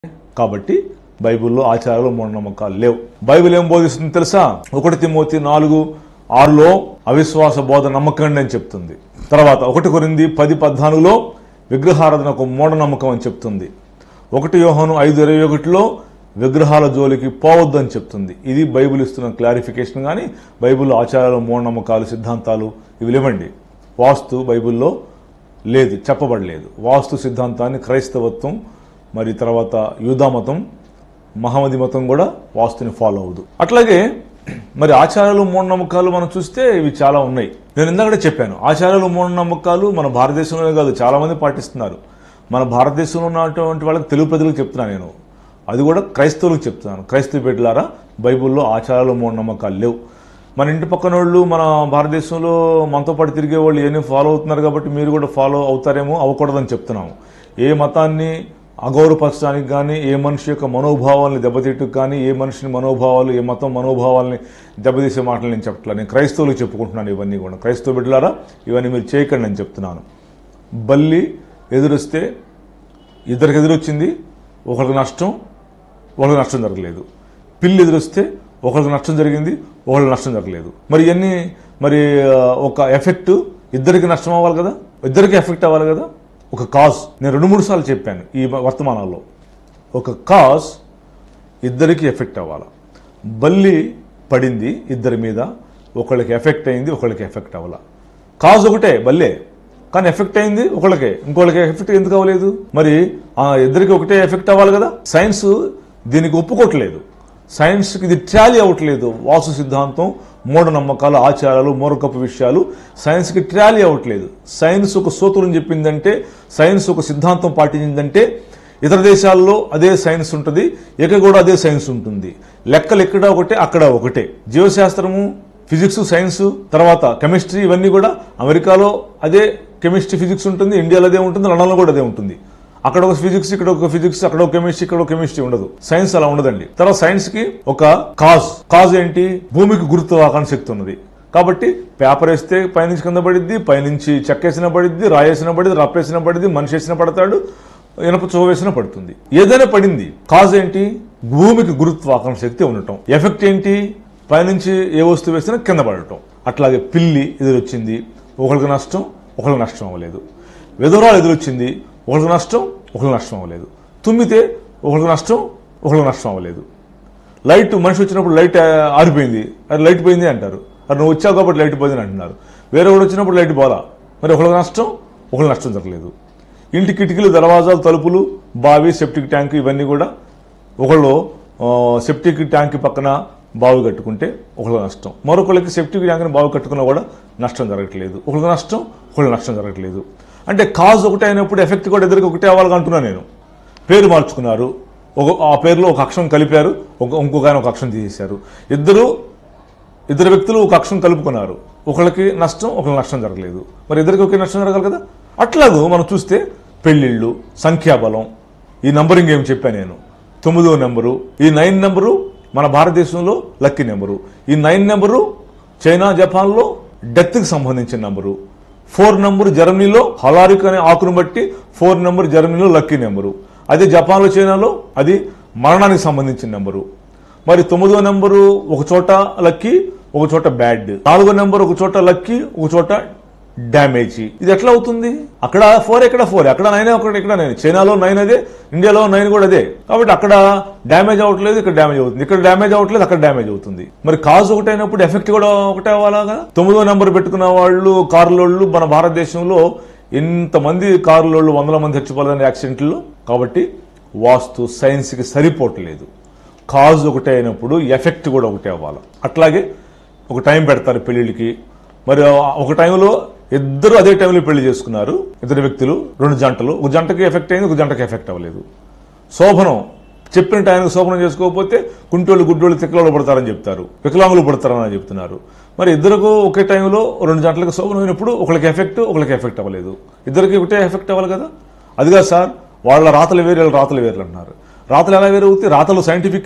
కాబట్టి బైబిల్లో ఆచారాలు మూఢనమ్మకాలు లేవు బైబిల్ ఏం బోధిస్తుంది తెలుసా ఒకటి తిమోతి నాలుగు ఆరులో అవిశ్వాస బోధ నమ్మకండి అని చెప్తుంది తర్వాత ఒకటి కొరింది పది పద్నాలుగులో విగ్రహారాధన ఒక మూఢనమ్మకం అని చెప్తుంది ఒకటి యోహను ఐదు ఇరవై ఒకటిలో విగ్రహాల జోలికి పోవద్దు అని చెప్తుంది ఇది బైబిల్ ఇస్తున్న క్లారిఫికేషన్ కానీ బైబిల్లో ఆచారాలు మూఢనమ్మకాలు సిద్ధాంతాలు ఇవి లేవండి వాస్తు బైబిల్లో లేదు చెప్పబడలేదు వాస్తు సిద్ధాంతాన్ని క్రైస్తవత్వం మరి తర్వాత యూదామతం మహమ్మది మతం కూడా వాస్తుని ఫాలో అవ్వదు అట్లాగే మరి ఆచారాలు మూఢనమ్మకాలు మనం చూస్తే ఇవి చాలా ఉన్నాయి నేను ఇందాకడే చెప్పాను ఆచారాలు మూఢనమ్మకాలు మన భారతదేశంలోనే కాదు చాలా మంది పాటిస్తున్నారు మన భారతదేశంలో ఉన్నటువంటి వాళ్ళకి తెలుగు ప్రజలకు చెప్తున్నాను నేను అది కూడా క్రైస్తవులకు చెప్తున్నాను క్రైస్తవ బిడ్డలారా బైబిల్లో ఆచారాలు మూఢనమ్మకాలు లేవు మన ఇంటి పక్కన వాళ్ళు మన భారతదేశంలో మనతో పాటు తిరిగే వాళ్ళు ఏమీ ఫాలో అవుతున్నారు కాబట్టి మీరు కూడా ఫాలో అవుతారేమో అవ్వకూడదని చెప్తున్నాము ఏ మతాన్ని అగౌరవపరచడానికి కానీ ఏ మనిషి యొక్క మనోభావాల్ని దెబ్బతీయటకు కానీ ఏ మనిషిని మనోభావాలు ఏ మతం మనోభావాల్ని దెబ్బతీసే మాటలు నేను చెప్పట్లేదు నేను క్రైస్తవులకు చెప్పుకుంటున్నాను ఇవన్నీ కూడా క్రైస్తవ బిడ్డలారా ఇవన్నీ మీరు చేయకండి అని చెప్తున్నాను బల్లి ఎదురొస్తే ఇద్దరికి ఎదురొచ్చింది ఒకరికి నష్టం ఒకరికి నష్టం జరగలేదు పిల్లి ఎదురొస్తే ఒకరికి నష్టం జరిగింది ఒకరికి నష్టం జరగలేదు మరి ఇవన్నీ మరి ఆ, ఒక ఎఫెక్ట్ ఇద్దరికి నష్టం అవ్వాలి కదా ఇద్దరికి ఎఫెక్ట్ అవ్వాలి కదా ఒక కాజ్ నేను రెండు మూడు సార్లు చెప్పాను ఈ వర్తమానాల్లో ఒక కాజ్ ఇద్దరికి ఎఫెక్ట్ అవ్వాలి బల్లి పడింది ఇద్దరి మీద ఒకళ్ళకి ఎఫెక్ట్ అయింది ఒకళ్ళకి ఎఫెక్ట్ అవ్వాల కాజ్ ఒకటే బల్లే కానీ ఎఫెక్ట్ అయింది ఒకళ్ళకే ఇంకోళ్ళకి ఎఫెక్ట్ ఎందుకు అవ్వలేదు మరి ఆ ఇద్దరికి ఒకటే ఎఫెక్ట్ అవ్వాలి కదా సైన్స్ దీనికి ఒప్పుకోవట్లేదు సైన్స్కి ఇది ట్రాలీ అవ్వట్లేదు వాసు సిద్ధాంతం మూఢనమ్మకాలు ఆచారాలు మూరకపు విషయాలు సైన్స్కి ట్రాలీ అవ్వట్లేదు సైన్స్ ఒక సూత్రం చెప్పిందంటే సైన్స్ ఒక సిద్ధాంతం పాటించిందంటే ఇతర దేశాల్లో అదే సైన్స్ ఉంటుంది ఇక కూడా అదే సైన్స్ ఉంటుంది లెక్కలు ఎక్కడ ఒకటే అక్కడ ఒకటే జీవశాస్త్రము ఫిజిక్స్ సైన్స్ తర్వాత కెమిస్ట్రీ ఇవన్నీ కూడా అమెరికాలో అదే కెమిస్ట్రీ ఫిజిక్స్ ఉంటుంది ఇండియాలో అదే ఉంటుంది లండన్లో కూడా అదే ఉంటుంది అక్కడ ఒక ఫిజిక్స్ ఇక్కడ ఒక ఫిజిక్స్ అక్కడ ఒక కెమిస్ట్రీ ఇక్కడ ఒక కెమిస్ట్రీ ఉండదు సైన్స్ అలా ఉండదండి తర్వాత సైన్స్ కి ఒక కాజ్ కాజ్ ఏంటి భూమికి గురుత్వాకర్షణ శక్తి ఉన్నది కాబట్టి పేపర్ వేస్తే పైనుంచి కింద పడిద్ది పైనుంచి చెక్కేసిన పడిద్ది రాయేసిన పడిద్ది రప్పేసిన పడిద్ది మనిషి వేసిన పడతాడు ఇనప చోవ వేసిన పడుతుంది ఏదైనా పడింది కాజ్ ఏంటి భూమికి గురుత్వాకర్షణ శక్తి ఉండటం ఎఫెక్ట్ ఏంటి పైనుంచి ఏ వస్తువు వేసినా కింద పడటం అట్లాగే పిల్లి ఎదురొచ్చింది ఒకరికి నష్టం ఒకరికి నష్టం అవ్వలేదు విధవరాలు ఎదురొచ్చింది ఒకరికి నష్టం ఒకరికి నష్టం అవ్వలేదు తుమ్మితే ఒకరికి నష్టం ఒకరికి నష్టం అవ్వలేదు లైట్ మనిషి వచ్చినప్పుడు లైట్ ఆ, ఆరిపోయింది అది లైట్ పోయింది అంటారు అది నువ్వు వచ్చావు కాబట్టి లైట్ పోయింది అని అంటున్నారు వేరే వాడు వచ్చినప్పుడు లైట్ పోలా మరి ఒకరికి నష్టం ఒకరికి నష్టం జరగలేదు ఇంటి కిటికీలు దర్వాజాలు తలుపులు బావి సెప్టిక్ ట్యాంక్ ఇవన్నీ కూడా ఒకళ్ళు ఆ, సెప్టిక్ ట్యాంక్ పక్కన బావి కట్టుకుంటే ఒకళ్ళకి నష్టం మరొకళ్ళకి సెప్టిక్ ట్యాంక్ని బావి కట్టుకున్నా కూడా నష్టం జరగట్లేదు ఒకళ్ళకి నష్టం ఒకళ్ళకి నష్టం జరగట్లేదు అంటే కాజ్ ఒకటే అయినప్పుడు ఎఫెక్ట్ కూడా ఎదురుగా ఒకటే అవ్వాలని అంటున్నాను నేను పేరు మార్చుకున్నారు ఒక ఆ పేరులో ఒక అక్షరం కలిపారు ఒక ఇంకొక ఆయన ఒక అక్షరం తీసేశారు ఇద్దరు ఇద్దరు వ్యక్తులు ఒక అక్షరం కలుపుకున్నారు ఒకళ్ళకి నష్టం ఒకళ్ళకి నష్టం జరగలేదు మరి ఇద్దరికి ఒకే నష్టం జరగాలి కదా అట్లాగూ మనం చూస్తే పెళ్ళిళ్ళు సంఖ్యాబలం ఈ నంబరింగ్ ఏం చెప్పాను నేను తొమ్మిదో నెంబరు ఈ నైన్ నెంబరు మన భారతదేశంలో లక్కీ నెంబరు ఈ నైన్ నెంబరు చైనా జపాన్లో డెత్కి సంబంధించిన నెంబరు ఫోర్ నెంబర్ జర్మనీలో హలారిక్ అనే ఆకును బట్టి ఫోర్ నెంబర్ జర్మనీలో లక్కీ నెంబరు అదే జపాన్లో చైనాలో అది మరణానికి సంబంధించిన నెంబరు మరి తొమ్మిదో నెంబరు ఒక చోట లక్కీ ఒక చోట బ్యాడ్ నాలుగో నెంబర్ ఒక చోట లక్కీ ఒక చోట డ్యామేజ్ ఇది ఎట్లా అవుతుంది అక్కడ ఫోర్ ఎక్కడ ఫోర్ అక్కడ నైన్ ఒకటి ఇక్కడ నైన్ చైనాలో నైన్ అదే ఇండియాలో నైన్ కూడా అదే కాబట్టి అక్కడ డ్యామేజ్ అవ్వట్లేదు ఇక్కడ డ్యామేజ్ అవుతుంది ఇక్కడ డ్యామేజ్ అవ్వట్లేదు అక్కడ డ్యామేజ్ అవుతుంది మరి కాజ్ ఒకటైనప్పుడు ఎఫెక్ట్ కూడా ఒకటే అవ్వాలా కదా తొమ్మిదో నెంబర్ పెట్టుకున్న వాళ్ళు కారులోళ్ళు మన భారతదేశంలో ఎంతమంది కారులోళ్ళు వందల మంది చచ్చిపోలేదని యాక్సిడెంట్లో కాబట్టి వాస్తు సైన్స్కి సరిపోవట్లేదు కాజ్ ఒకటే అయినప్పుడు ఎఫెక్ట్ కూడా ఒకటే అవ్వాలి అట్లాగే ఒక టైం పెడతారు పెళ్లిళ్ళకి మరి ఆ- ఒక టైంలో ఇద్దరు అదే టైంలో పెళ్లి చేసుకున్నారు ఇద్దరు వ్యక్తులు రెండు జంటలు ఒక జంటకి ఎఫెక్ట్ అయింది ఒక జంటకి ఎఫెక్ట్ అవ్వలేదు శోభనం చెప్పిన టైంకి శోభనం చేసుకోకపోతే కుంటోళ్ళు గుడ్డోళ్ళు తిక్కలోళ్ళు పడతారని చెప్తారు వికలాంగులు పడతారని చెప్తున్నారు మరి ఇద్దరికి ఒకే టైంలో రెండు జంటలకు శోభనం అయినప్పుడు ఒకరికి ఎఫెక్ట్ ఒకరికి ఎఫెక్ట్ అవ్వలేదు ఇద్దరికి ఒకటే ఎఫెక్ట్ అవ్వాలి కదా అదిగా సార్ వాళ్ళ రాతలు వేరు వీళ్ళ రాతలు వేరు అంటున్నారు రాతలు ఎలా వేరు అవుతాయి రాతలు సైంటిఫిక్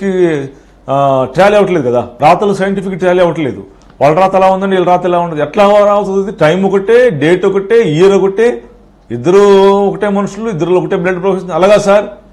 ట్రాలీ అవ్వట్లేదు కదా రాతలు సైంటిఫిక్ ట్రాలీ అవ్వట్లేదు వాళ్ళ రాత ఎలా ఉందండి వీళ్ళ రాత ఎలా ఉండదు ఎట్లా అవుతుంది టైం ఒకటే డేట్ ఒకటే ఇయర్ ఒకటే ఇద్దరు ఒకటే మనుషులు ఇద్దరు ఒకటే బ్లడ్ ప్రొఫెషన్ అలాగా సార్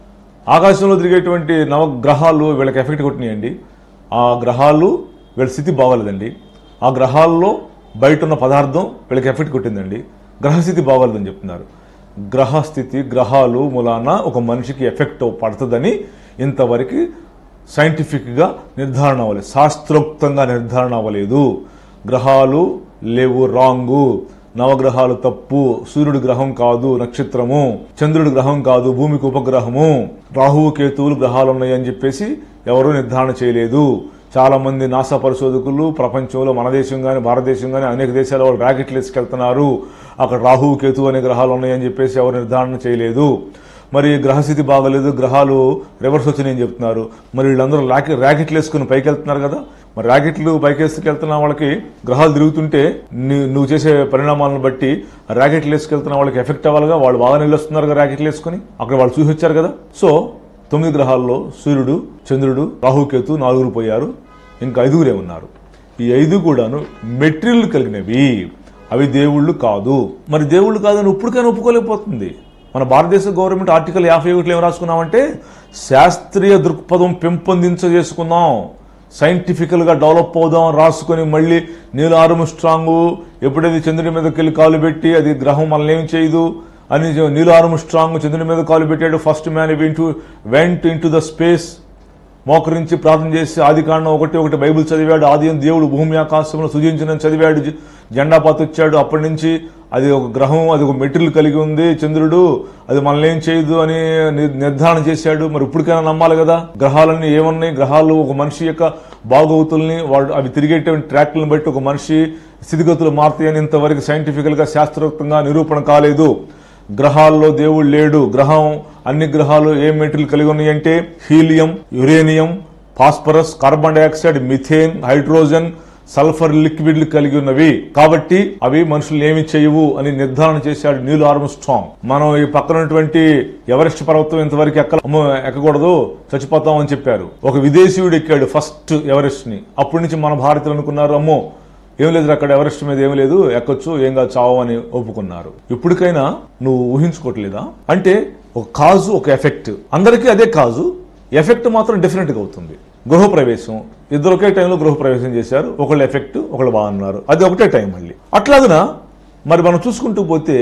ఆకాశంలో తిరిగేటువంటి నవగ్రహాలు వీళ్ళకి ఎఫెక్ట్ కొట్టినాయండి ఆ గ్రహాలు వీళ్ళ స్థితి బాగోలేదండి ఆ గ్రహాల్లో బయట ఉన్న పదార్థం వీళ్ళకి ఎఫెక్ట్ కొట్టిందండి గ్రహస్థితి బాగోలేదని చెప్తున్నారు గ్రహస్థితి గ్రహాలు మూలాన ఒక మనిషికి ఎఫెక్ట్ పడుతుందని ఇంతవరకు సైంటిఫిక్గా నిర్ధారణ అవ్వలేదు శాస్త్రోక్తంగా నిర్ధారణ అవ్వలేదు గ్రహాలు లేవు రాంగు నవగ్రహాలు తప్పు సూర్యుడు గ్రహం కాదు నక్షత్రము చంద్రుడు గ్రహం కాదు భూమికి ఉపగ్రహము రాహువు కేతువులు గ్రహాలు ఉన్నాయి అని చెప్పేసి ఎవరూ నిర్ధారణ చేయలేదు చాలా మంది నాసా పరిశోధకులు ప్రపంచంలో మన దేశం కానీ భారతదేశం కానీ అనేక దేశాల వాళ్ళు ర్యాకెట్లు వేసుకెళ్తున్నారు అక్కడ రాహువు కేతు అనే గ్రహాలు ఉన్నాయని చెప్పేసి ఎవరు నిర్ధారణ చేయలేదు మరి గ్రహస్థితి బాగలేదు గ్రహాలు రివర్స్ వచ్చినాయని చెప్తున్నారు మరి వీళ్ళందరూ ర్యాకెట్ ర్యాకెట్లు వేసుకుని పైకి వెళ్తున్నారు కదా మరి ర్యాకెట్లు పైకి వేసుకెళ్తున్న వాళ్ళకి గ్రహాలు తిరుగుతుంటే నీ- నువ్వు చేసే పరిణామాలను బట్టి ఆ ర్యాకెట్లు వేసుకెళ్తున్న వాళ్ళకి ఎఫెక్ట్ అవ్వాలిగా వాళ్ళు బాగా నిలుస్తున్నారు కదా ర్యాకెట్లు వేసుకుని అక్కడ వాళ్ళు చూసి వచ్చారు కదా సో తొమ్మిది గ్రహాల్లో సూర్యుడు చంద్రుడు రాహుకేతు నాలుగురు పోయారు ఇంకా ఐదుగురే ఉన్నారు ఈ ఐదు కూడాను మెటీరియల్ కలిగినవి అవి దేవుళ్ళు కాదు మరి దేవుళ్ళు కాదని ఇప్పటికైనా ఒప్పుకోలేకపోతుంది మన భారతదేశ గవర్నమెంట్ ఆర్టికల్ యాభై ఒకటిలో ఏం రాసుకున్నామంటే శాస్త్రీయ దృక్పథం పెంపొందించజేసుకుందాం సైంటిఫికల్గా డెవలప్ అవుదాం రాసుకొని మళ్ళీ నీళ్ళు ఆరుము స్ట్రాంగ్ ఎప్పుడైతే చంద్రుడి మీదకి వెళ్ళి కాలు పెట్టి అది గ్రహం మనల్ని ఏం చేయదు అని నీళ్ళు ఆరుము స్ట్రాంగ్ చంద్రుడి మీద కాలు పెట్టాడు first man into went into the space మోకరించి ప్రార్థన చేసి ఆది కాండం ఒకటి ఒకటి బైబిల్ చదివాడు ఆది ఎందు దేవుడు భూమి ఆకాశంలో సృజించిన చదివాడు జ- జెండా పాత వచ్చాడు అప్పటి నుంచి అది ఒక గ్రహం అది ఒక మెటీరియల్ కలిగి ఉంది చంద్రుడు అది మనల్ని ఏం చేయదు అని ని- నిర్ధారణ చేశాడు మరి ఇప్పటికైనా నమ్మాలి కదా గ్రహాలన్నీ ఏమున్నాయి గ్రహాలు ఒక మనిషి యొక్క బాగోతుల్ని వాడు అవి తిరిగేటువంటి ట్రాక్లను బట్టి ఒక మనిషి స్థితిగతులు మారుతాయని ఇంతవరకు సైంటిఫికల్ గా శాస్త్రోక్తంగా నిరూపణ కాలేదు గ్రహాల్లో దేవుడు లేడు గ్రహం అన్ని గ్రహాలు ఏ మెటీరియల్ కలిగి ఉన్నాయంటే helium uranium phosphorus carbon dioxide methane hydrogen sulphur లిక్విడ్లు కలిగి ఉన్నవి కాబట్టి అవి మనుషులు ఏమి చేయవు అని నిర్ధారణ చేశాడు నీల్ ఆర్మ్ స్ట్రాంగ్ మనం ఈ పక్కన ఉన్నటువంటి ఎవరెస్ట్ పర్వతం ఇంతవరకు ఎక్క అమ్మో, ఎక్కకూడదు చచ్చిపోతాం అని చెప్పారు ఒక విదేశీయుడు ఎక్కాడు ఫస్ట్ ఎవరెస్ట్ ని అప్పటి నుంచి మన భారతీయులు అనుకున్నారు అమ్మో ఏం లేదు అక్కడ ఎవరెస్ట్ మీద ఏం లేదు ఎక్కొచ్చు ఏం కాదు చావు అని ఒప్పుకున్నారు ఇప్పటికైనా నువ్వు ఊహించుకోవట్లేదా అంటే ఒక కాజు ఒక ఎఫెక్ట్ అందరికీ అదే కాజు ఎఫెక్ట్ మాత్రం డిఫరెంట్గా అవుతుంది గృహప్రవేశం ఇద్దరు ఒకే టైంలో గృహప్రవేశం చేశారు ఒకళ్ళు ఎఫెక్ట్ ఒకళ్ళు బాగున్నారు అది ఒకటే టైం మళ్ళీ అట్లాగన మరి మనం చూసుకుంటూ పోతే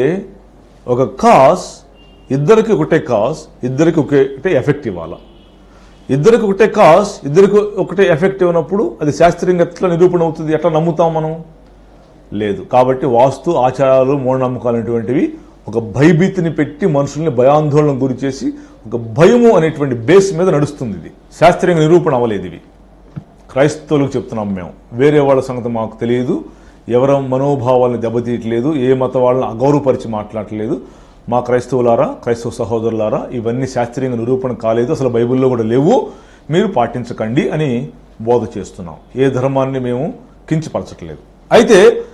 ఒక కాజ్ ఇద్దరికి ఒకటే కాజ్ ఇద్దరికి ఒకటే ఎఫెక్ట్ ఇవ్వాలా ఇద్దరికి ఒకటే కాజ్ ఇద్దరికి ఒకటే ఎఫెక్ట్ ఉన్నప్పుడు అది శాస్త్రీయంగా ఎట్లా నిరూపణ అవుతుంది ఎట్లా నమ్ముతాం మనం లేదు కాబట్టి వాస్తు ఆచారాలు మూఢనమ్మకాలు అనేటువంటివి ఒక భయభీతిని పెట్టి మనుషుల్ని భయాందోళన గురి చేసి ఒక భయము అనేటువంటి బేస్ మీద నడుస్తుంది ఇది శాస్త్రీయంగా నిరూపణ అవ్వలేదు ఇవి క్రైస్తవులకు చెప్తున్నాం మేము వేరే వాళ్ళ సంగతి మాకు తెలియదు ఎవరి మనోభావాలను దెబ్బతీయట్లేదు ఏ మత వాళ్ళని అగౌరవపరిచి మాట్లాడట్లేదు మా క్రైస్తవులారా క్రైస్తవ సహోదరులారా ఇవన్నీ శాస్త్రీయంగా నిరూపణ కాలేదు అసలు బైబిల్లో కూడా లేవు మీరు పాటించకండి అని బోధ చేస్తున్నాం ఏ ధర్మాన్ని మేము కించపరచట్లేదు అయితే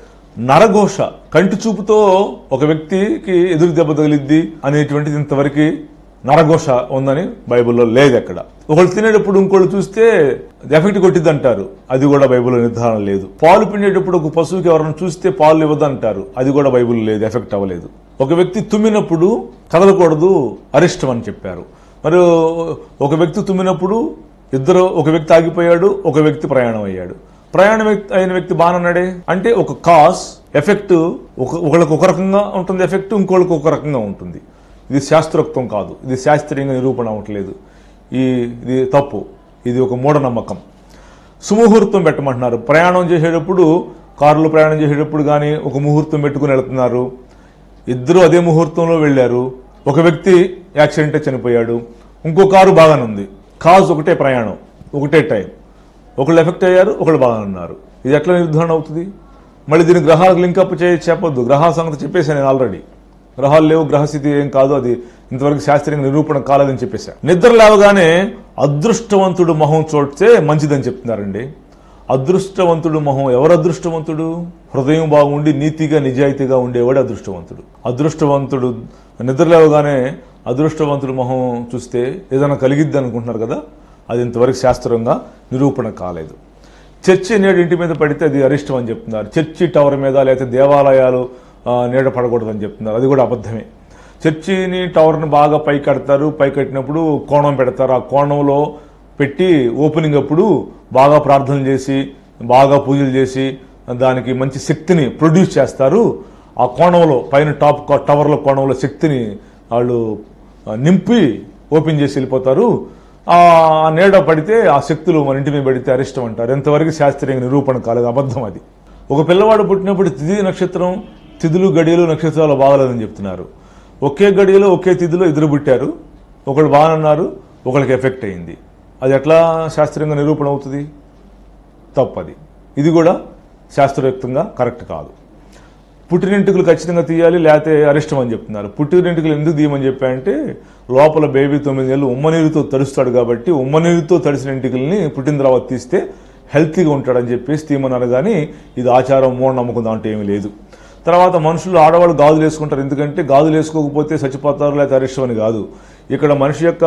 నరఘోష కంటి చూపుతో ఒక వ్యక్తికి ఎదురు దెబ్బ తగిలిద్ది అనేటువంటిది ఇంతవరకు నరఘోష ఉందని బైబిల్లో లేదు ఎక్కడ ఒకళ్ళు తినేటప్పుడు ఇంకోళ్ళు చూస్తే ఎఫెక్ట్ కొట్టిద్ది అంటారు అది కూడా బైబిల్లో నిర్ధారణ లేదు పాలు పిండేటప్పుడు ఒక పశువుకి ఎవరైనా చూస్తే పాలు ఇవ్వద్దు అంటారు అది కూడా బైబిల్లో లేదు ఎఫెక్ట్ అవ్వలేదు ఒక వ్యక్తి తుమ్మినప్పుడు కదలకూడదు అరిష్టం అని చెప్పారు మరి ఒక వ్యక్తి తుమ్మినప్పుడు ఇద్దరు ఒక వ్యక్తి ఆగిపోయాడు ఒక వ్యక్తి ప్రయాణం అయ్యాడు ప్రయాణం వ్యక్తి- అయిన వ్యక్తి బాగున్నాడే అంటే ఒక కాస్ ఎఫెక్ట్ ఒక ఒకళ్ళకి ఒక రకంగా ఉంటుంది ఎఫెక్ట్ ఇంకోళ్ళకి ఒక రకంగా ఉంటుంది ఇది శాస్త్రోక్తం కాదు ఇది శాస్త్రీయంగా నిరూపణ అవ్వట్లేదు ఈ ఇది తప్పు ఇది ఒక మూఢనమ్మకం సుముహూర్తం పెట్టమంటున్నారు ప్రయాణం చేసేటప్పుడు కారులో ప్రయాణం చేసేటప్పుడు కానీ ఒక ముహూర్తం పెట్టుకుని వెళ్తున్నారు ఇద్దరు అదే ముహూర్తంలో వెళ్ళారు ఒక వ్యక్తి యాక్సిడెంట్ అయి చనిపోయాడు ఇంకో కారు బాగానే ఉంది కాజ్ ఒకటే ప్రయాణం ఒకటే టైం ఒకళ్ళు ఎఫెక్ట్ అయ్యారు ఒకళ్ళు బాగానే ఉన్నారు ఇది ఎట్లా నిర్ధారణ అవుతుంది మళ్ళీ దీని గ్రహాలకు లింకప్ చేయ చెప్పొద్దు గ్రహాల సంగతి చెప్పేశాను నేను ఆల్రెడీ గ్రహాలు లేవు గ్రహస్థితి ఏం కాదు అది ఇంతవరకు శాస్త్రీయంగా నిరూపణ కాలేదని చెప్పేశా నిద్ర లేవగానే అదృష్టవంతుడు మొహం చూడితే మంచిదని చెప్తున్నారండి అదృష్టవంతుడు మొహం ఎవరు అదృష్టవంతుడు హృదయం బాగుండి నీతిగా నిజాయితీగా ఉండేవాడు అదృష్టవంతుడు అదృష్టవంతుడు నిద్ర లేవగానే అదృష్టవంతుడు మొహం చూస్తే ఏదైనా కలిగిద్ది అనుకుంటున్నారు కదా అది ఇంతవరకు శాస్త్రంగా నిరూపణ కాలేదు చర్చి నేడు ఇంటి మీద పడితే అది అరిష్టం అని చెప్తున్నారు చర్చి టవర్ మీద లేకపోతే దేవాలయాలు ఆ, నీడ పడకూడదని చెప్తున్నారు అది కూడా అబద్ధమే చర్చిని టవర్ని బాగా పై కడతారు పై కట్టినప్పుడు కోణం పెడతారు ఆ కోణంలో పెట్టి ఓపెనింగ్ అప్పుడు బాగా ప్రార్థన చేసి బాగా పూజలు చేసి దానికి మంచి శక్తిని ప్రొడ్యూస్ చేస్తారు ఆ కోణంలో పైన టాప్ క- టవర్ల కోణంలో శక్తిని వాళ్ళు ఆ, నింపి ఓపెన్ చేసి వెళ్ళిపోతారు ఆ నీడ పడితే ఆ శక్తులు మన ఇంటి మీద పడితే అరిష్టం అంటారు ఎంతవరకు శాస్త్రీయ నిరూపణ కాలేదు అబద్ధం అది ఒక పిల్లవాడు పుట్టినప్పుడు తిథి నక్షత్రం తిథులు గడియలు నక్షత్రాలు బాగలేదని చెప్తున్నారు ఒకే గడియలో ఒకే తిథిలో ఇద్దరు పుట్టారు ఒకళ్ళు బాగానన్నారు ఒకళ్ళకి ఎఫెక్ట్ అయింది అది ఎట్లా శాస్త్రీయంగా నిరూపణ అవుతుంది తప్పది ఇది కూడా శాస్త్రయుక్తంగా కరెక్ట్ కాదు పుట్టినెంటుకలు ఖచ్చితంగా తీయాలి లేకపోతే అరిష్టం అని చెప్తున్నారు పుట్టినెంటుకలు ఎందుకు తీయమని చెప్పారంటే లోపల బేబీ తొమ్మిది నెలలు ఉమ్మనీరుతో తడుస్తాడు కాబట్టి ఉమ్మనీరుతో తడిసిన ఎంటుకల్ని పుట్టిన తర్వాత తీస్తే హెల్తీగా ఉంటాడని చెప్పేసి తీయమన్నారు కానీ ఇది ఆచారం మూఢనమ్మకం దాంట్లో ఏమీ లేదు తర్వాత మనుషులు ఆడవాళ్ళు గాజులు వేసుకుంటారు ఎందుకంటే గాజులు వేసుకోకపోతే చచ్చిపోతారు లేకపోతే అరిష్టం అని కాదు ఇక్కడ మనిషి యొక్క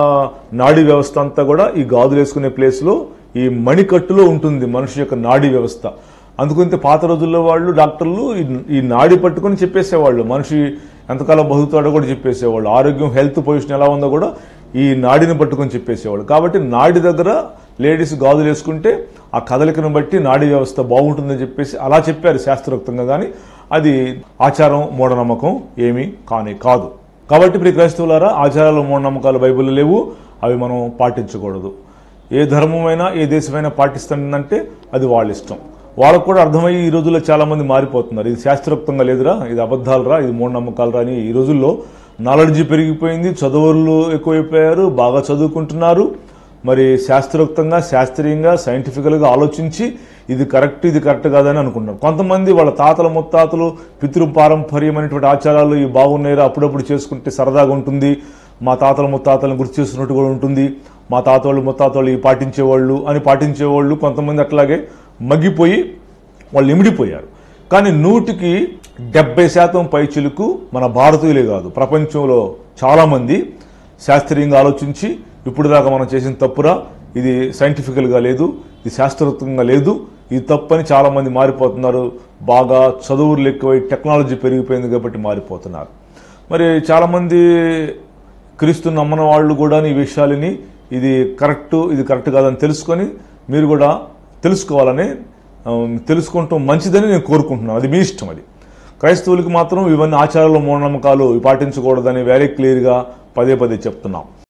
నాడీ వ్యవస్థ అంతా కూడా ఈ గాజులు వేసుకునే ప్లేస్లో ఈ మణికట్టులో ఉంటుంది మనిషి యొక్క నాడీ వ్యవస్థ అందుకంటే పాత రోజుల్లో వాళ్ళు డాక్టర్లు ఈ- ఈ నాడి పట్టుకొని చెప్పేసేవాళ్ళు మనిషి ఎంతకాలం బతుకుతాడో కూడా చెప్పేసేవాళ్ళు ఆరోగ్యం హెల్త్ పొజిషన్ ఎలా ఉందో కూడా ఈ నాడిని పట్టుకొని చెప్పేసేవాళ్ళు కాబట్టి నాడి దగ్గర లేడీస్ గాజులు వేసుకుంటే ఆ కదలికను బట్టి నాడీ వ్యవస్థ బాగుంటుందని చెప్పేసి అలా చెప్పారు శాస్త్రోక్తంగా కానీ అది ఆచారం మూఢనమ్మకం ఏమీ కానే కాదు కాబట్టి ప్రియ క్రైస్తవులారా ఆచారాలు మూఢనమ్మకాలు బైబిల్లో లేవు అవి మనం పాటించకూడదు ఏ ధర్మమైనా ఏ దేశమైనా పాటిస్తుందంటే అది వాళ్ళ ఇష్టం వాళ్ళకు కూడా అర్థమయ్యి ఈ రోజుల్లో చాలా మంది మారిపోతున్నారు ఇది శాస్త్రోక్తంగా లేదురా ఇది అబద్ధాలురా ఇది మూఢనమ్మకాలురా అని ఈ రోజుల్లో నాలెడ్జ్ పెరిగిపోయింది చదువులు ఎక్కువైపోయారు బాగా చదువుకుంటున్నారు మరి శాస్త్రోక్తంగా శాస్త్రీయంగా సైంటిఫికల్గా ఆలోచించి ఇది కరెక్ట్ ఇది కరెక్ట్ కాదని అనుకుంటున్నారు కొంతమంది వాళ్ళ తాతల ముత్తాతలు పితృ పారంపర్యమైనటువంటి ఆచారాలు ఇవి బాగున్నాయిరా అప్పుడప్పుడు చేసుకుంటే సరదాగా ఉంటుంది మా తాతల ముత్తాతలను గుర్తు చేస్తున్నట్టు కూడా ఉంటుంది మా తాతోళ్ళు ముత్తాతోళ్ళు ఇవి పాటించేవాళ్ళు అని పాటించేవాళ్ళు కొంతమంది అట్లాగే మగ్గిపోయి వాళ్ళు ఇమిడిపోయారు కానీ నూటికి డెబ్బై శాతం పైచిలుకు మన భారతీయులే కాదు ప్రపంచంలో చాలామంది శాస్త్రీయంగా ఆలోచించి ఇప్పుడు దాకా మనం చేసిన తప్పురా ఇది సైంటిఫికల్గా లేదు ఇది శాస్త్రోక్తంగా లేదు ఇది తప్పని చాలామంది మారిపోతున్నారు బాగా చదువులు ఎక్కువై టెక్నాలజీ పెరిగిపోయింది కాబట్టి మారిపోతున్నారు మరి చాలామంది క్రీస్తు నమ్మని వాళ్ళు కూడా ఈ విషయాలని ఇది కరెక్ట్ ఇది కరెక్ట్ కాదని తెలుసుకొని మీరు కూడా తెలుసుకోవాలని ఆ, తెలుసుకుంటాం మంచిదని నేను కోరుకుంటున్నాను అది మీ ఇష్టం అది క్రైస్తవులకి మాత్రం ఇవన్నీ ఆచారాలు మూఢనమ్మకాలు ఇవి పాటించకూడదని వెరీ క్లియర్గా పదే పదే చెప్తున్నాం